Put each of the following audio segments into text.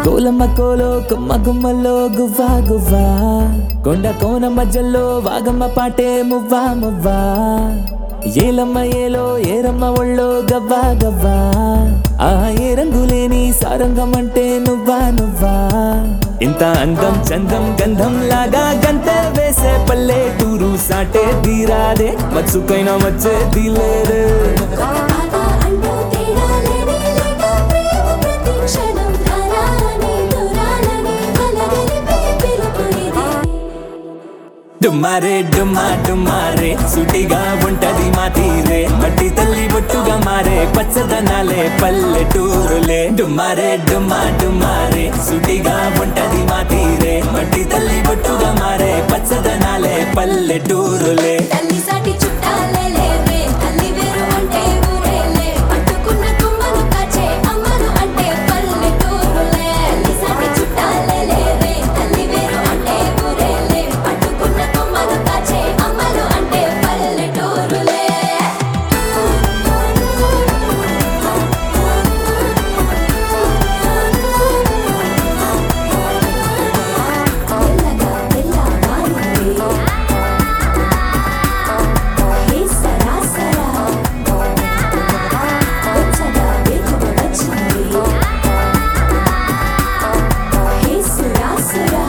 కోలమ్మ కోలో కొమ్మ గుమ్మలో గువ్వా గువ్వా కొండ కోన మధ్యలో వాగమ్మ పాటే మువ్వా మువ్వా ఏలమ్మ ఏలో ఏరమ్మ ఒళ్ళో గవ్వా గవ్వా ఆ ఏ రంగులేని సారంగం అంటే నువ్వా నువ్వా ఇంత అందం చందం గంధం లాగా గంత వేసే పల్లె టూరు సాటే తీరాదే మచ్చుకైనా వచ్చే తీలేదే పాట అంటూ తేడా లేనే లేక ప్రేమ ప్రతి క్షణం ధారాలని దూరాలని కలగలిపే పిలుపు ఇది డుమ్మారే డుమ్మా డుమ్మారే సుటిగా ఉంటది మా తీరే మట్టి తల్లి బొట్టుగా మారే పచ్చదనాలే పల్లెటూరులే డుమ్మారే డుమ్మా డుమ్మారే సుటిగా ఉంటది మా తీరే మట్టి తల్లి బొట్టుగా మారే పచ్చదనాలే పల్లెటూరులే తల్లి సాటి చుట్టాలే లేవే తల్లి వేరు అంటే ఊరేలే పట్టుకున్న కొమ్మను కాచే అమ్మను అంటే పల్లెటూరులే తల్లి సాటి చుట్టాలే లేవే తల్లి వేరు అంటే ఊరేలే పట్టుకున్న కొమ్మను కాచే అమ్మలు అంటే పల్లెటూరులే తెల్లగా తెల్ల మారింది హే సరాసరా వెచ్చగా వేకువ వచ్చింది హే సురాసురా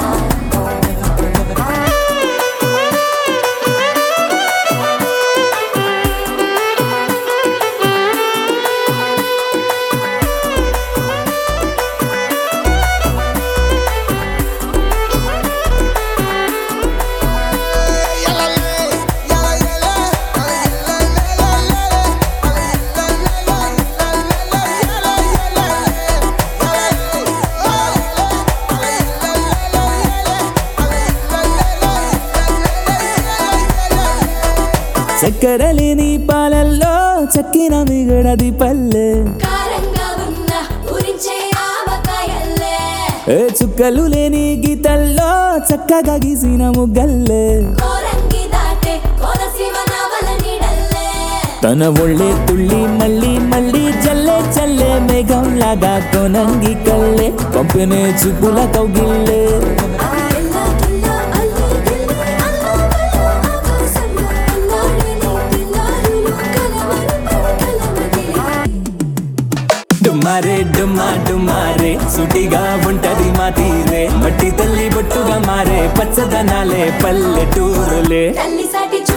చక్కెర లేని పాలల్లో చక్కిన మిగడది పల్లె కారంగా ఉన్న ఊరించే ఆవకాయల్లే ఏ చుక్కలు లేని గీతల్లో చక్కగా గీసిన ముగ్గల్లే కోరంగి దాటే కోనసీమ నావల నీడల్లే తన ఒళ్ళే తుళ్ళి మళ్ళీ మళ్ళీ చల్లే చల్లే మేఘం లాగా కొనంగి కల్లే పంపినే చూపుల కౌగిల్లే అది ఎల్లా కిల్లా అల్లి గిల్లి అల్లాగల్లా ఆకాశంలో అల్లాడిని పిల్లారులు కలవరు పడకలమగిలి డుమ్మారే డుమ్మా డుమ్మారే సుటిగా ఉంటది మా తీరే మట్టి తల్లి బొట్టుగా మారే పచ్చదనాలే పల్లెటూరులే తల్లి సాటి